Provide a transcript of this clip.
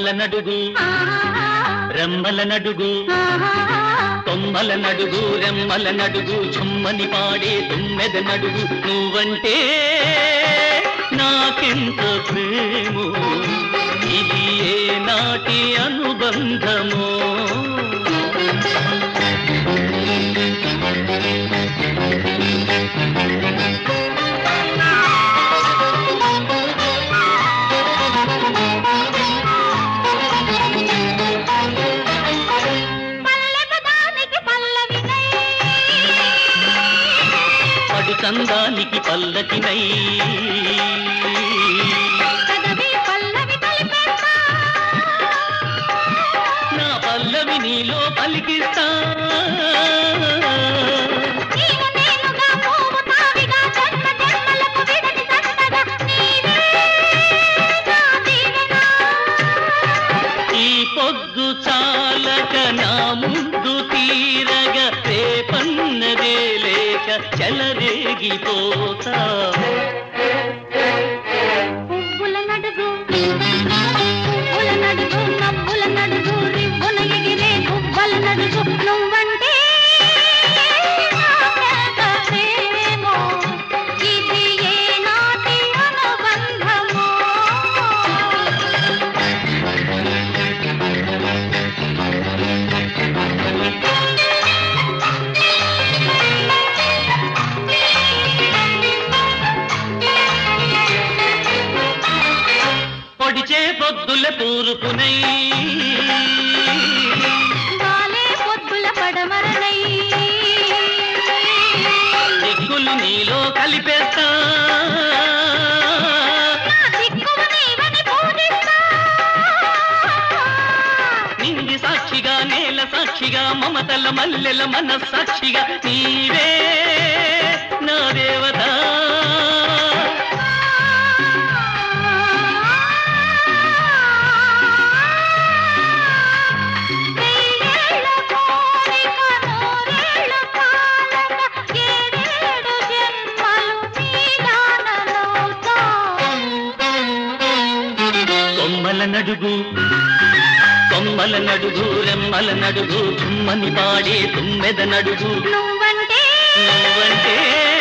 కొమ్మల నడుగు రెమ్మల నడుగు కొమ్మల నడుగు రెమ్మల నడుగు చుమ్మని పాడే తుమ్మెద నడుగు నువ్వంటే నాకెంత ప్రేమో ఇది ఏ నాటి అనుబంధమో పల్లెపదానికి పల్లవినై పడు చందానికి పల్లకినై చదవి పల్లవి కలిపేస్తా నా పల్లవి నీలో పలికిస్తా నీవు నేనుగా పోవు తావిగా జన్మ జన్మలకు విడని సన్నగా నీవే నా దీవెన ఈ పొద్దు చాలక నా ముందు తీరగా రేపన్నదే లేక చెలరేగిపోతా పువ్వుల నడుగు పువ్వుల నడుగు నవ్వుల నడుగు రివ్వున ఎగిరే పువ్వుల నడుగు నువ్వంటే నాకెంత ప్రేమో, ఇది ఏనాటి అనుబంధమో. పొడిచే పొద్దుల తూర్పునై వాలే పొద్దుల పడమరనై దిక్కులు నీలో కలిపేస్తా నా దిక్కువ నీవని పూజిస్తా. నింగి సాక్షిగా నేల సాక్షిగా మమతల మల్లెల మన సాక్షిగా నీవే నా దేవత వెయ్యేళ్ళ కోరిక నూరేళ్ళు కాలక ఏడేడు జన్మలు నీదానలవుతా. కొమ్మల నడుగు కొమ్మల నడుగు రెమ్మల నడుగు చుమ్మని పాడే తుమ్మెద నడుగు నువ్వంటే నువ్వంటే